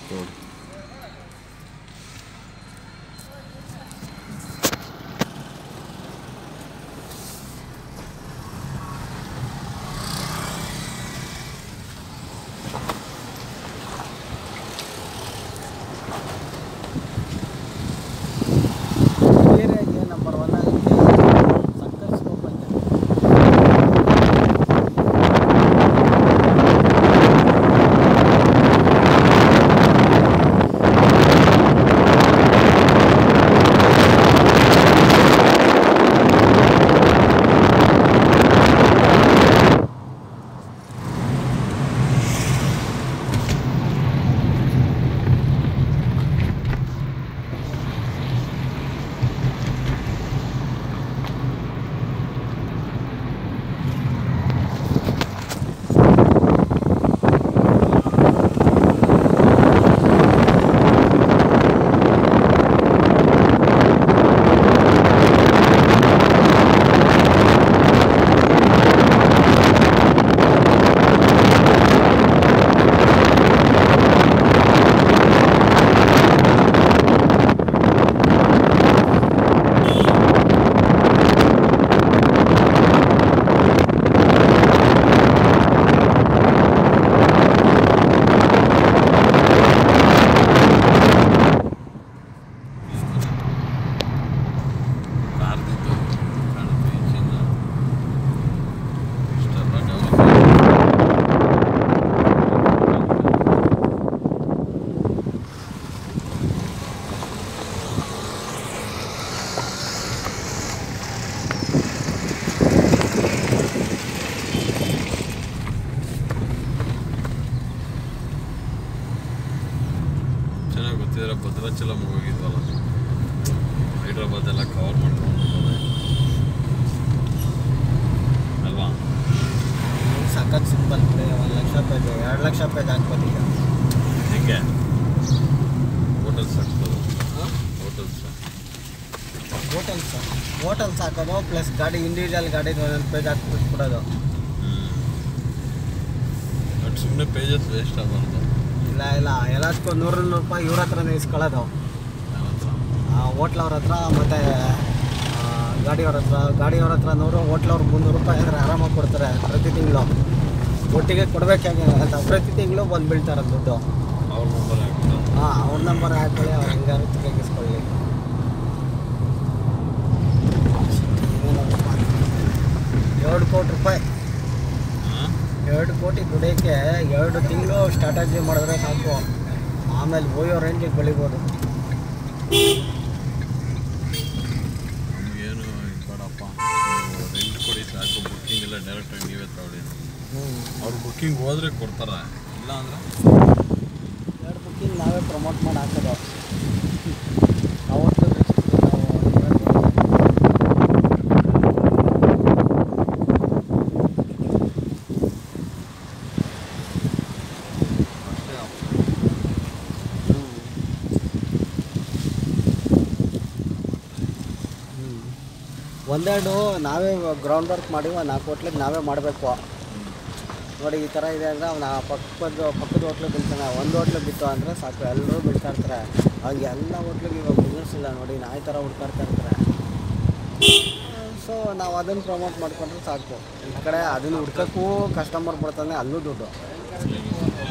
ನೋಡಿ ಏರಿಯಾಗೆ number one ಆಗುತ್ತೆ ಸಕ್ಕರೆ ಸ್ಕೋಪ್ ಐತೆ ಕಾರ್ದಿದ್ದು ಕಾಣುತ್ತೆ ಇಂಜಿನ್ ಇಷ್ಟೆಲ್ಲ ಡೆವಲಪ್ ಚೆನ್ನಾಗಿ ಗೊತ್ತಿದ್ರೆ ಭದ್ರಾಚಲಂ ಹೋಗಿದ್ವಲ್ಲ ಹೈದ್ರಾಬಾದ್ ಎಲ್ಲ ಕವರ್ ಮಾಡ್ಕೊಂಡು ಹೋಗೋದೆ. ಅಲ್ವಾ ಸಖತ್ ಸಿಂಪಲ್ ಒಂದು ಲಕ್ಷ ಪೇಜ್ ಎರಡು ಲಕ್ಷ ಪೇಜ್ ಹಾಕ್ಬೋದು ಈಗ ಹೆಂಗೆ ಹೋಟೆಲ್ಸ್ ಹಾಕ್ಬೋದು ಹೋಟೆಲ್ಸ್ ಹೋಟೆಲ್ಸ್ ಹೋಟೆಲ್ಸ್ ಹಾಕೋದು ಪ್ಲಸ್ ಗಾಡಿ ಇಂಡಿವಿಜುವಲ್ ಗಾಡಿ ಒಂದೊಂದು ಪೇಜ್ ಹಾಕ್ಬಿಟ್ಬಿಡೋದು ಬಟ್ ಸುಮ್ಮನೆ ಪೇಜಸ್ ವೇಸ್ಟ್ ಆಗಬಾರ್ದು ಇಲ್ಲ ಇಲ್ಲ ಎಲ್ಲದಕ್ಕೂ ನೂರು ನೂರು ರೂಪಾಯಿ ಇವ್ರ ಹತ್ರನೇ ಇಸ್ಕೊಳ್ಳೋದು ಹೋಟ್ಲವ್ರ ಹತ್ರ ಮತ್ತು ಗಾಡಿಯವ್ರ ಹತ್ರ ಗಾಡಿಯವ್ರ ಹತ್ರ ನೂರು ಹೋಟ್ಲವ್ರು ಮುನ್ನೂರು ರೂಪಾಯಿ ಅಂದರೆ ಆರಾಮಾಗಿ ಕೊಡ್ತಾರೆ ಪ್ರತಿ ತಿಂಗಳು ಒಟ್ಟಿಗೆ ಕೊಡಬೇಕಾಗಿ ಅಂತ ಪ್ರತಿ ತಿಂಗಳು ಬಂದು ಬೀಳ್ತಾರೆ ದುಡ್ಡು ಅವ್ರ ಮೊಬೈಲ್ ಹಾಕ್ತಾರೆ ಹಾಂ ಅವ್ರ ನಂಬರ್ ಹಾಕೊಳ್ಳಿ ಅವ್ರು ಹೆಂಗಾರು ತೆಗಿಸ್ಕೊಳ್ಳಿ ಎರಡು ಕೋಟಿ ರೂಪಾಯಿ ಹಾಂ ಎರಡು ಕೋಟಿ ದುಡಿಯೋಕ್ಕೆ ಎರಡು ತಿಂಗಳು ಸ್ಟ್ರಾಟಜಿ ಮಾಡಿದ್ರೆ ಸಾಕು ಆಮೇಲೆ ಓಯೋ ರೇಂಜಿಗೆ ಬೆಳಿಬೋದು ನಮಗೇನು ಬೇಡಪ್ಪ ರೆಂಟ್ ಕೊಡಿ ಸಾಕು ಬುಕ್ಕಿಂಗ್ ಎಲ್ಲ ಡೈರೆಕ್ಟಾಗಿ ನೀವೇ ತಗೊಳ್ಳಿ ಹ್ಞೂ ಅವ್ರು ಬುಕ್ಕಿಂಗ್ ಹೋದ್ರೆ ಕೊಡ್ತಾರೆ ಇಲ್ಲ ಅಂದರೆ ಎರಡು ಬುಕ್ಕಿಂಗ್ ನಾವೇ ಪ್ರಮೋಟ್ ಮಾಡಿ ಹಾಕೋದು ಅವತ್ತು ಬೇಕಿತ್ತು ನಾವು ಅಷ್ಟೇ ಒಂದೆರಡು ನಾವೇ ಗ್ರೌಂಡ್ ವರ್ಕ್ ಮಾಡಿ ಒಂದು ನಾಲ್ಕು ಹೋಟ್ಲಿಗೆ ನಾವೇ ಮಾಡಬೇಕು ನೋಡಿ ಈ ಥರ ಇದೆ ಅಂದರೆ ಅವ್ನು ಆ ಪಕ್ಕದ ಪಕ್ಕದ ಹೋಟ್ಲಿಗೆ ಬಿಡ್ತಾನೆ ಒಂದು ಹೋಟ್ಲಿಗೆ ಬಿತ್ತು ಅಂದರೆ ಸಾಕು ಎಲ್ಲರೂ ಬಿಡ್ತಾ ಇರ್ತಾರೆ ಹಂಗೆ ಎಲ್ಲ ಹೋಟ್ಲಿಗೆ ಇವಾಗ ಬಿಸ್ನೆಸ್ ಇಲ್ಲ ನೋಡಿ ನಾಯಿ ಥರ ಹುಡ್ಕಾಡ್ತಾ ಇರ್ತಾರೆ ಸೊ ನಾವು ಅದನ್ನು ಪ್ರಮೋಟ್ ಮಾಡ್ಕೊಂಡ್ರೆ ಸಾಕು ಈ ಕಡೆ ಅದನ್ನು ಹುಡ್ಕೋಕ್ಕೂ ಕಸ್ಟಮರ್ ಬರ್ತಾನೆ ಅಲ್ಲೂ ದುಡ್ಡು